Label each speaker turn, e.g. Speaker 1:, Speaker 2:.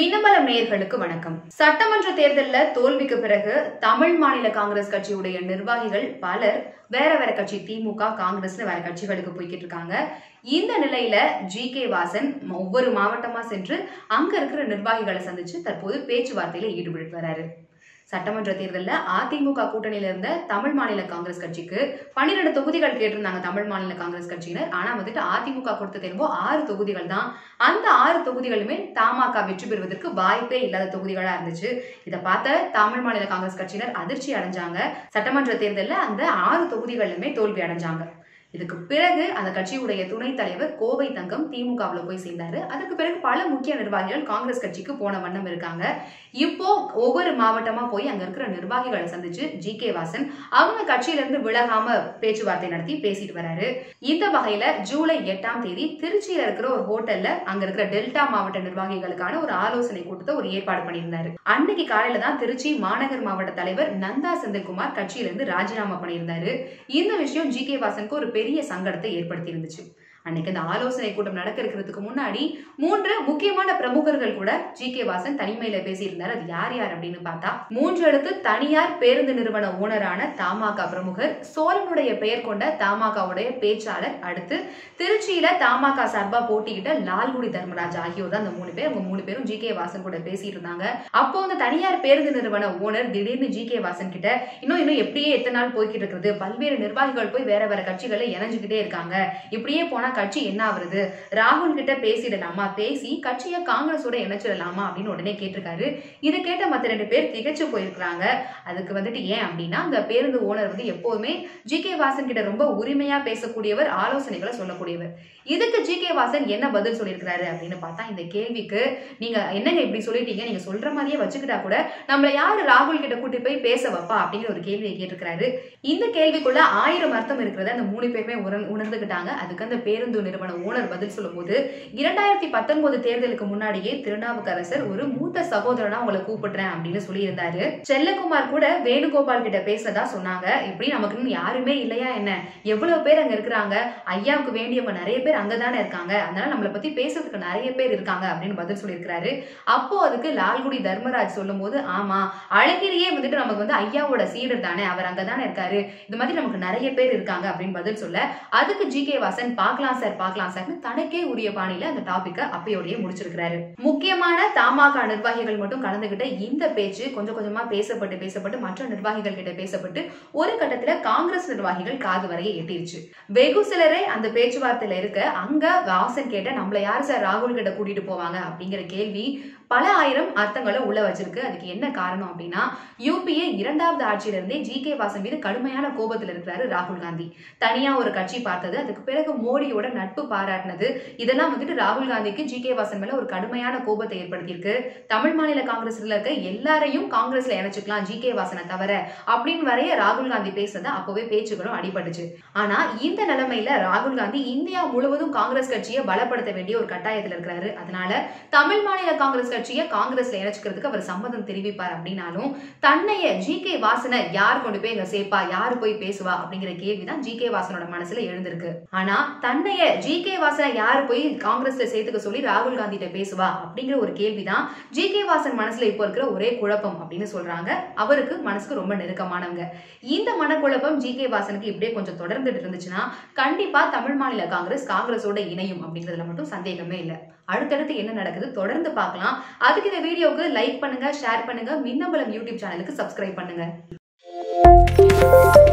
Speaker 1: மின்னமலம் நேயர்களுக்கு வணக்கம் சட்டமன்ற தேர்தலில் தோல்விக்கு பிறகு தமிழ் மாநில காங்கிரஸ் கட்சியுடைய நிர்வாகிகள் பலர் வேற வேற கட்சி திமுக காங்கிரஸ்ல வேற கட்சிகளுக்கு போய்கிட்டு இருக்காங்க இந்த நிலையில ஜி கே வாசன் ஒவ்வொரு மாவட்டமா சென்று அங்க இருக்கிற நிர்வாகிகளை சந்திச்சு தற்போது பேச்சுவார்த்தையில ஈடுபட்டு வராரு சட்டமன்ற தேர்தலில் அதிமுக கூட்டணியில இருந்த தமிழ் மாநில காங்கிரஸ் கட்சிக்கு பன்னிரெண்டு தொகுதிகள் கேட்டிருந்தாங்க தமிழ் மாநில காங்கிரஸ் கட்சியினர் ஆனா வந்துட்டு அதிமுக கொடுத்த தேர்வோ ஆறு தொகுதிகள் தான் அந்த ஆறு தொகுதிகளுமே தமாக வெற்றி பெறுவதற்கு வாய்ப்பே இல்லாத தொகுதிகளா இருந்துச்சு இதை பார்த்த தமிழ் மாநில காங்கிரஸ் கட்சியினர் அதிர்ச்சி அடைஞ்சாங்க சட்டமன்ற தேர்தலில் அந்த ஆறு தொகுதிகளிலுமே தோல்வி அடைஞ்சாங்க இதுக்கு பிறகு அந்த கட்சியுடைய துணைத் தலைவர் கோவை தங்கம் திமுகவில் போய் சேர்ந்தாரு அதுக்கு பிறகு பல முக்கிய நிர்வாகிகள் காங்கிரஸ் கட்சிக்கு போன வண்ணம் இருக்காங்க இப்போ ஒவ்வொரு மாவட்டமா போய் அங்க இருக்கிற நிர்வாகிகளை சந்திச்சு ஜி கே வாசன் அவங்க கட்சியில இருந்து விலகாம பேச்சுவார்த்தை நடத்தி பேசிட்டு வராரு இந்த வகையில ஜூலை எட்டாம் தேதி திருச்சியில இருக்கிற ஒரு ஹோட்டல்ல அங்க இருக்கிற டெல்டா மாவட்ட நிர்வாகிகளுக்கான ஒரு ஆலோசனை கூட்டத்தை ஒரு ஏற்பாடு பண்ணியிருந்தாரு அன்னைக்கு காலையில தான் திருச்சி மாநகர் மாவட்ட தலைவர் நந்தா செந்தில்குமார் கட்சியில இருந்து ராஜினாமா பண்ணியிருந்தாரு இந்த விஷயம் ஜி கே வாசனுக்கு ஒரு பெரிய சங்கடத்தை ஏற்படுத்தி இருந்துச்சு அன்னைக்கு அந்த ஆலோசனை கூட்டம் நடக்க இருக்கிறதுக்கு முன்னாடி மூன்று முக்கியமான பிரமுகர்கள் கூட ஜி கே வாசன் தனிமையில பேசியிருந்தார் அது யார் யார் அப்படின்னு பார்த்தா மூன்று அடுத்து தனியார் பேருந்து நிறுவன ஓனரான தமாக பிரமுகர் சோழனுடைய பெயர் கொண்ட தமாகவுடைய பேச்சாளர் அடுத்து திருச்சியில தமாக சார்பா போட்டியிட்ட லால்குடி தர்மராஜ் ஆகியோர் தான் அந்த மூணு பேர் அவங்க மூணு பேரும் ஜி கே வாசன் கூட பேசிட்டு இருந்தாங்க அப்போ அந்த தனியார் பேருந்து நிறுவன ஓனர் திடீர்னு ஜி கே வாசன் கிட்ட இன்னும் இன்னும் எப்படியே எத்தனை நாள் போய்கிட்டு இருக்கிறது பல்வேறு நிர்வாகிகள் போய் வேற வேற கட்சிகளை இணைஞ்சுக்கிட்டே இருக்காங்க இப்படியே போனா கட்சி என்ன ஆகுறது ராகுல் கிட்ட பேசிடலாமா பேசி கட்சியை காங்கிரஸோட இணைச்சிடலாமா அப்படின்னு உடனே கேட்டிருக்காரு இதை கேட்ட மற்ற ரெண்டு பேர் திகைச்சு போயிருக்கிறாங்க அதுக்கு வந்துட்டு ஏன் அப்படின்னா அந்த பேருந்து ஓனர் வந்து எப்போதுமே ஜி கே வாசன் கிட்ட ரொம்ப உரிமையா பேசக்கூடியவர் ஆலோசனைகளை சொல்லக்கூடியவர் இதுக்கு ஜி கே வாசன் என்ன பதில் சொல்லியிருக்கிறாரு அப்படின்னு பார்த்தா இந்த கேள்விக்கு நீங்க என்னங்க இப்படி சொல்லிட்டீங்க நீங்க சொல்ற மாதிரியே வச்சுக்கிட்டா கூட நம்மள யாரு ராகுல் கிட்ட கூட்டி போய் பேச வைப்பா அப்படிங்கிற ஒரு கேள்வியை கேட்டிருக்கிறாரு இந்த கேள்விக்குள்ள ஆயிரம் அர்த்தம் இருக்கிறத அந்த மூணு பேருமே உணர் உணர்ந்துகிட்டாங்க அதுக்கு அந்த பேருந்து நிறுவன ஓனர் பதில் சொல்லும்போது இரண்டாயிரத்தி பத்தொன்பது தேர்தலுக்கு முன்னாடியே திருநாவுக்கரசர் ஒரு மூத்த சகோதரனா உங்களை கூப்பிடுறேன் அப்படின்னு சொல்லியிருந்தாரு செல்லகுமார் கூட வேணுகோபால் கிட்ட பேசுறதா சொன்னாங்க இப்படி நமக்கு இன்னும் யாருமே இல்லையா என்ன எவ்வளவு பேர் அங்க இருக்கிறாங்க ஐயாவுக்கு வேண்டியவங்க நிறைய பேர் அங்கதானே இருக்காங்க அதனால நம்மளை பத்தி பேசுறதுக்கு நிறைய பேர் இருக்காங்க அப்படின்னு பதில் சொல்லியிருக்கிறாரு அப்போ அதுக்கு லால்குடி தர்மராஜ் சொல்லும் போது ஆமா அழகிரியே வந்துட்டு நமக்கு வந்து ஐயாவோட சீடர் தானே அவர் அங்கதானே இருக்காரு இந்த மாதிரி நமக்கு நிறைய பேர் இருக்காங்க அப்படின்னு பதில் சொல்ல அதுக்கு ஜி கே வாசன் பார்க்கலாம் சார் பார்க்கலாம் சார்னு தனக்கே உரிய பாணியில அந்த டாபிக்கை அப்பயோடய முடிச்சிருக்கிறாரு முக்கியமான தமாக நிர்வாகிகள் மட்டும் கலந்துகிட்ட இந்த பேச்சு கொஞ்சம் கொஞ்சமா பேசப்பட்டு பேசப்பட்டு மற்ற நிர்வாகிகள் கிட்ட பேசப்பட்டு ஒரு கட்டத்துல காங்கிரஸ் நிர்வாகிகள் காது வரைய எட்டிருச்சு வெகு சிலரை அந்த பேச்சுவார்த்தையில இருக்க அங்க வாசன் கேட்ட நம்மள யார் சார் ராகுல் கிட்ட கூட்டிட்டு போவாங்க அப்படிங்கிற கேள்வி பல ஆயிரம் அர்த்தங்களை உள்ள வச்சிருக்கு அதுக்கு என்ன காரணம் அப்படின்னா யூபிஏ இரண்டாவது ஆட்சியில இருந்தே ஜி கே வாசன் மீது கடுமையான கோபத்தில் இருக்கிறாரு ராகுல் காந்தி தனியா ஒரு கட்சி பார்த்தது அதுக்கு பிறகு மோடியோட நட்பு பாராட்டினது இதெல்லாம் வந்துட்டு ராகுல் காந்திக்கு ஜி கே வாசன் மேல ஒரு கடுமையான கோபத்தை ஏற்படுத்தியிருக்கு தமிழ் மாநில காங்கிரஸ்ல இருக்க எல்லாரையும் காங்கிரஸ்ல இணைச்சுக்கலாம் ஜி கே வாசனை தவிர அப்படின்னு வரைய ராகுல் காந்தி பேசுனது அப்பவே பேச்சுகளும் அடிபட்டுச்சு ஆனா இந்த நிலைமையில ராகுல் காந்தி இந்தியா முழுவதும் காங்கிரஸ் கட்சியை பலப்படுத்த வேண்டிய ஒரு கட்டாயத்தில் இருக்கிறாரு அதனால தமிழ் மாநில காங்கிரஸ் கட்சியை காங்கிரஸ்ல இணைச்சுக்கிறதுக்கு அவர் சம்மதம் தெரிவிப்பார் அப்படின்னாலும் தன்னைய ஜி கே வாசனை யார் கொண்டு போய் இங்க சேர்ப்பா யார் போய் பேசுவா அப்படிங்கிற கேள்விதான் ஜி கே வாசனோட மனசுல எழுந்திருக்கு ஆனா தன்னைய ஜி கே வாசனை யார் போய் காங்கிரஸ்ல சேர்த்துக்க சொல்லி ராகுல் காந்தி கிட்ட பேசுவா அப்படிங்கிற ஒரு கேள்விதான் ஜி கே வாசன் மனசுல இப்போ இருக்கிற ஒரே குழப்பம் அப்படின்னு சொல்றாங்க அவருக்கு மனசுக்கு ரொம்ப நெருக்கமானவங்க இந்த மனக்குழப்பம் ஜி கே வாசனுக்கு இப்படியே கொஞ்சம் தொடர்ந்துட்டு இருந்துச்சுன்னா கண்டிப்பா தமிழ் மாநில காங்கிரஸ் காங்கிரஸோட இணையும் அப்படிங்கிறதுல மட்டும் சந்தேகமே இல்லை அடுத்தடுத்து என்ன நடக்குது தொடர்ந்து பார்க்கலாம் அதுக்கு இந்த வீடியோவுக்கு லைக் பண்ணுங்க ஷேர் பண்ணுங்க மின்னம்பலம் யூடியூப் சேனலுக்கு சப்ஸ்கிரைப் பண்ணுங்க